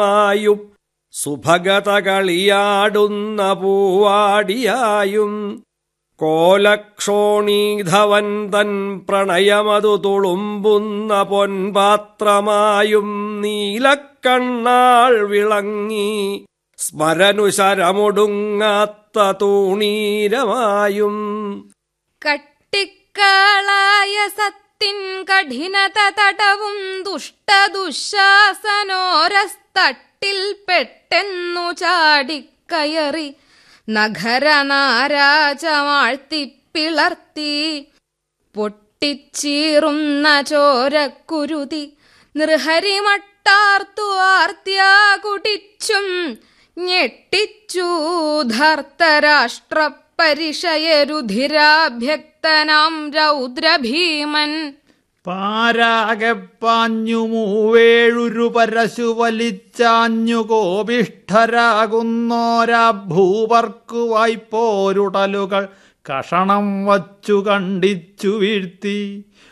ആയും സുഭഗത കളിയാടുന്ന പൂവാടിയായും കോലക്ഷോണീധവൻ തൻ പ്രണയമതു തുളുമ്പുന്ന പൊൻപാത്രമായും നീലക്കണ്ണാൾ വിളങ്ങി സ്മരനുശരമൊടുങ്ങാത്ത തൂണീരമായും കട്ടിക്കാളായ സത്തിൻ കഠിനത തടവും ദുഷ്ടദുശാസനോരസ്തട്ടിൽ പെട്ടെന്നു ചാടിക്കയറി നഗരനാരാജമാഴ്ത്തിപ്പിളർത്തി പൊട്ടിച്ചീറുന്ന ചോരക്കുരുതി നൃഹരിമട്ടാർത്തു ആർത്തിയാ കുടിച്ചും ഞെട്ടിച്ചു ധർത്തരാഷ്ട്രപരിഷയരുധിരാഭ്യക്തനാം രൗദ്രഭീമൻ പാരാകെ പാഞ്ഞു മൂവേഴുരു പരശു വലിച്ചാഞ്ഞു കോപിഷ്ഠരാകുന്നോരാ ഭൂവർക്കു വായ്പോരുടലുകൾ കഷണം വച്ചു കണ്ടിച്ചു വീഴ്ത്തി